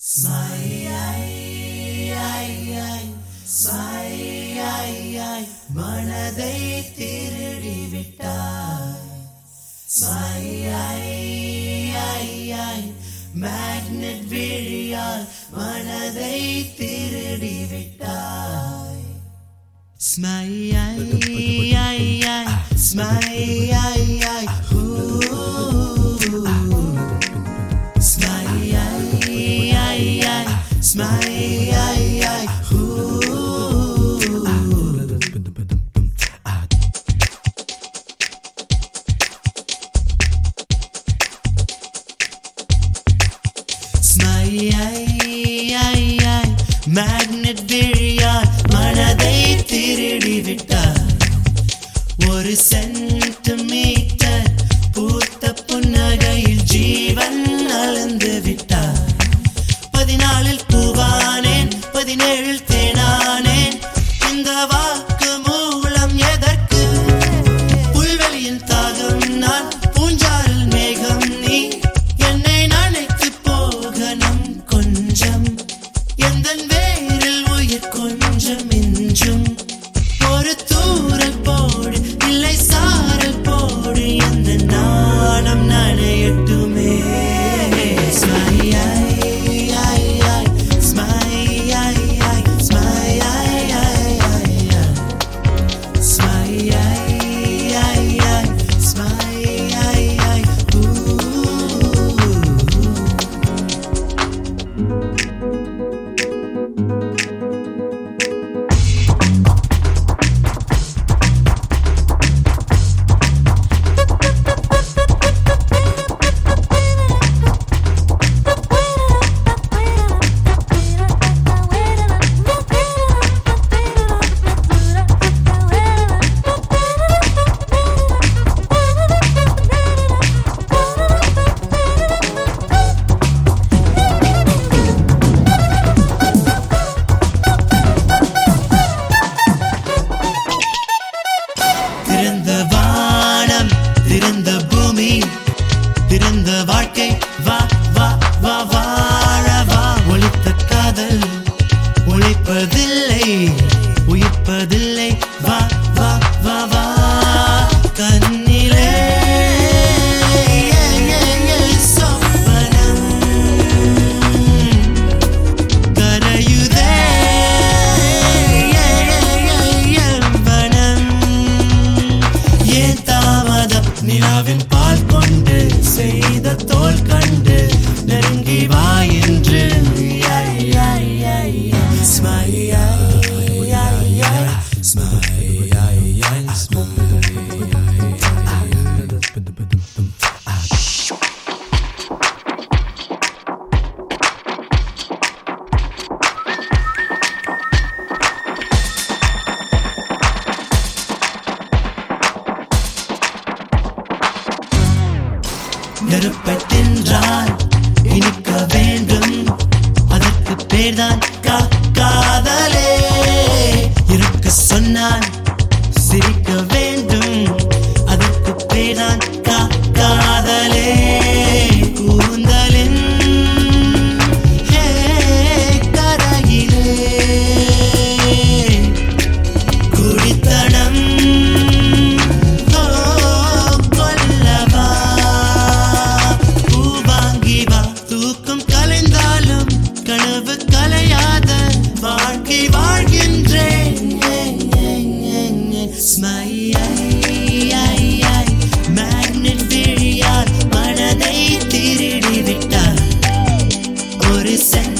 மனதை திருடி விட்டாய் மேக்னெட் விழியால் மனதை திருடி விட்டாய் ஸ்மை ஸ்மை மேக்னெட் விழியால் மனதை திருடி விட்டார் ஒரு சென்டிமீட்டர் பூத்த புன்னகையில் ஜீவன் அளந்து விட்டார் பதினாலில் பூவானேன் பதினேழில் தேனானேன் இந்த வாக்கு மூலம் எதற்கு புல்வெளியின் தாகம் நான் பூஞ்சாரில் மேகம் நீ என்னை நினைத்து போகணும் கொஞ்சம் எந்த வேரில் உயிர் கொஞ்சம் மிஞ்சும் ஒரு தூரல் போடு இல்லை சாரல் போடு எந்த நாணம் நனையட்டுமே திறந்த வானம் திறந்த பூமி திறந்த வாழ்க்கை வா வா வா வாழ வா ஒழித்த காதல் ஒழிப்பதில்லை உயிர்ப்பதில்லை வா வா வா வா கண்ணிலே சொப்பனம் கரையுதே எவ்வனம் ஏன் தாமதம் நிலாவின் பால் கொண்டு செய்த தோல் கண்டு நெருங்கி வா என்று நெருப்பை தின்றால் இனிக்க வேண்டும் அதற்கு பேர்தான் கா காதலே இருக்க சொன்னால் சிரிக்க வேண்டும் அதற்கு பேர்தான் கா காதலே கூந்தலின் ஹே, கரையிலே குடித்தனம் ஓ, கொல்லவா பூ வாங்கி வா தூக்கம் கலைந்தாலும் கனவு கலையாத வாழ்க்கை வாழ்கின்றேன் மேக்னெட் விழியால் மனதை திருடி விட்டார் ஒரு சென்